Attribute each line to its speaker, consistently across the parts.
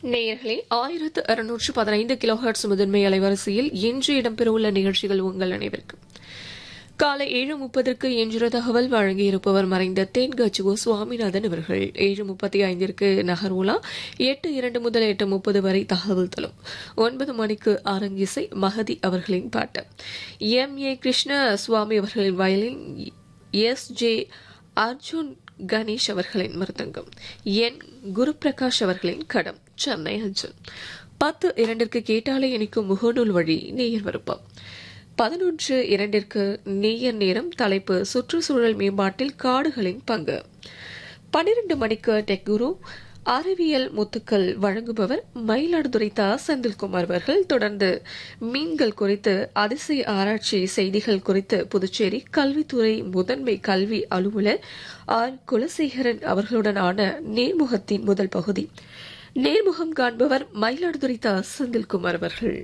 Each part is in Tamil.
Speaker 1: நேயர்களே ஆயிரத்து அறுநூற்று பதினைந்து கிலோஹெர்ட்ஸ் முதன்மை அலைவரிசையில் இன்று இடம்பெறவுள்ள நிகழ்ச்சிகள் உங்கள் அனைவருக்கும் காலை ஏழு முப்பதற்கு இன்று தகவல் வழங்கியிருப்பவர் மறைந்த தென்கச்சுவோ சுவாமிநாதன் அவர்கள் ஏழு முப்பத்தி ஐந்திற்கு நகர்வுலா எட்டு இரண்டு முதல் எட்டு முப்பது வரை தகவல் தரும் ஒன்பது மணிக்கு அரங்கிசை மகதி அவர்களின் பாட்டு எம் ஏ கிருஷ்ண சுவாமி அவர்களின் violin S J Arjun Ganesh அவர்களின் மிருதங்கம் என் குரு பிரகாஷ் அவர்களின் கடம் சென்னை அஞ்சல் பத்து இரண்டிற்கு கேட்டாலே இனிக்கும் முகநூல் வழி நேயர் விருப்பம் பதினொன்று இரண்டிற்கு நேயர் நேரம் தலைப்பு சுற்றுச்சூழல் மேம்பாட்டில் காடுகளின் பங்கு பன்னிரண்டு மணிக்கு டெக் குரு அறிவியல் முத்துக்கள் வழங்குபவர் மயிலாடுதுறை தா செந்தில்குமார் அவர்கள் தொடர்ந்து மீன்கள் குறித்து அதிசய ஆராய்ச்சி செய்திகள் குறித்து புதுச்சேரி கல்வித்துறை முதன்மை கல்வி அலுவலர் ஆர் குலசேகரன் அவர்களுடனான நேர்முகத்தின் முதல் பகுதி நேர்முகம் காண்பவர் மயிலாடுதுறை தா செந்தில்குமார் அவர்கள்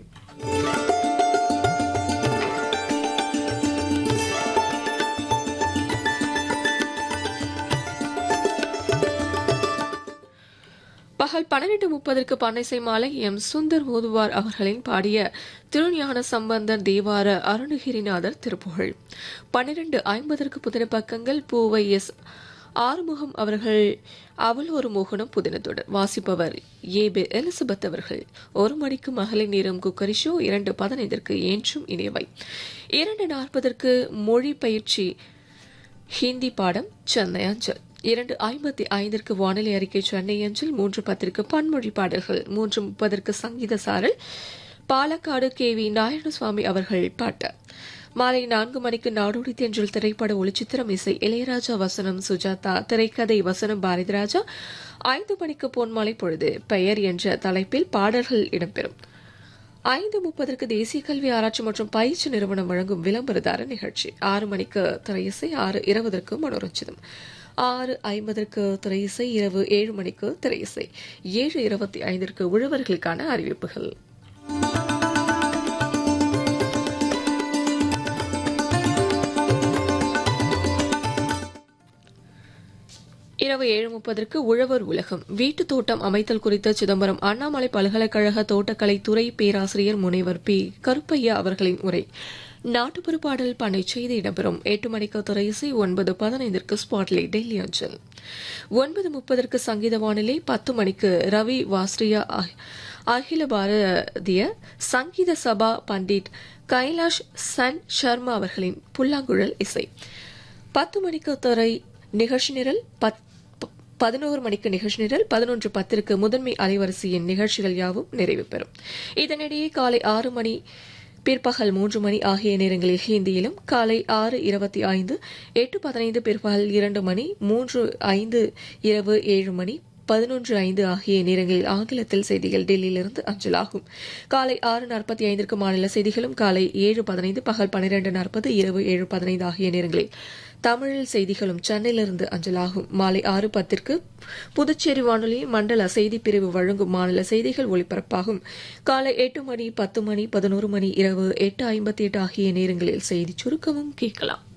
Speaker 1: பகல் பன்னிரண்டு முப்பதற்கு பன்னிசை மாலை எம் சுந்தர் ஓதுவார் அவர்களின் பாடிய திருஞான சம்பந்தர் தேவார அருணகிரிநாதர் திருப்புகழ் பன்னிரண்டு ஐம்பதற்கு புதின பக்கங்கள் பூவை எஸ் ஆறுமுகம் அவர்கள் அவள் ஒரு மோகனம் புதினத்தொடர் வாசிப்பவர் ஏ பி எலிசபெத் அவர்கள் ஒரு மணிக்கு மகளிர் நேரம் குக்கரி ஷோ இரண்டு பதினைந்திற்கு என்றும் இணையவை இரண்டு நாற்பதற்கு மொழி பயிற்சி ஹிந்தி பாடம் சென்னை அஞ்சல் இரண்டு ஐம்பத்தி ஐந்திற்கு வானிலை அறிக்கை சென்னை அஞ்சல் மூன்று பத்திற்கு பன்மொழி பாடல்கள் மூன்று முப்பதற்கு சங்கீத சாரல் பாலக்காடு கே வி நாராயணசுவாமி அவர்கள் பாட்டு மாலை நான்கு மணிக்கு நாடோடி தென்றல் திரைப்பட ஒளிச்சித்திரம் இசை இளையராஜா வசனம் சுஜாதா திரைக்கதை வசனம் பாரதிராஜா ஐந்து மணிக்கு பொன்மாலை பொழுது பெயர் என்ற தலைப்பில் பாடல்கள் இடம்பெறும் ஐந்து முப்பதற்கு தேசிய கல்வி ஆராய்ச்சி மற்றும் பயிற்சி நிறுவனம் வழங்கும் விளம்பரதார நிகழ்ச்சி ஆறு மணிக்கு திரையிசை ஆறு இருபதற்கு மனோரஞ்சிதம் ஆறு ஐம்பதற்கு திரையிசை இரவு ஏழு மணிக்கு திரையிசை ஏழு இருபத்தி ஐந்திற்கு உழவர்களுக்கான அறிவிப்புகள் இரவு ஏழு முப்பதற்கு உழவர் உலகம் வீட்டு தோட்டம் அமைத்தல் குறித்த சிதம்பரம் அண்ணாமலை பல்கலைக்கழக தோட்டக்கலை துறை பேராசிரியர் முனைவர் பி கருப்பையா அவர்களின் உரை நாட்டுப்புற பாடல் பண்ணை செய்தி இடம்பெறும் எட்டு மணிக்கு திரையிசை ஒன்பது பதினைந்திற்கு ஸ்பாட்லை டெல்லி அஞ்சல் ஒன்பது முப்பதற்கு சங்கீத வானிலை பத்து மணிக்கு ரவி வாஸ்ரியா அகில பாரதிய சங்கீத சபா பண்டிட் கைலாஷ் சன் சர்மா அவர்களின் புல்லாங்குழல் இசை பத்து மணிக்கு துறை நிகழ்ச்சி நிரல் பதினோரு மணிக்கு நிகழ்ச்சி நிரல் பதினொன்று பத்திற்கு முதன்மை அலைவரிசையின் நிகழ்ச்சிகள் யாவும் நிறைவு பெறும் இதனிடையே காலை ஆறு மணி பிற்பகல் மூன்று மணி ஆகிய நேரங்களில் ஹிந்தியிலும் காலை ஆறு இருபத்தி ஐந்து எட்டு பதினைந்து பிற்பகல் இரண்டு மணி மூன்று ஐந்து இரவு ஏழு மணி பதினொன்று ஐந்து ஆகிய நேரங்களில் ஆங்கிலத்தில் செய்திகள் டெல்லியிலிருந்து அஞ்சலாகும் காலை ஆறு நாற்பத்தி ஐந்திற்கு மாநில செய்திகளும் காலை ஏழு பதினைந்து பகல் பன்னிரண்டு நாற்பது இரவு ஏழு பதினைந்து ஆகிய நேரங்களில் தமிழில் செய்திகளும் சென்னையிலிருந்து அஞ்சலாகும் மாலை ஆறு பத்திற்கு புதுச்சேரி வானொலி மண்டல செய்திப்பிரிவு வழங்கும் மாநில செய்திகள் ஒலிபரப்பாகும் காலை எட்டு மணி பத்து மணி பதினோரு மணி இரவு எட்டு ஐம்பத்தி எட்டு ஆகிய நேரங்களில் செய்தி சுருக்கமும் கேட்கலாம்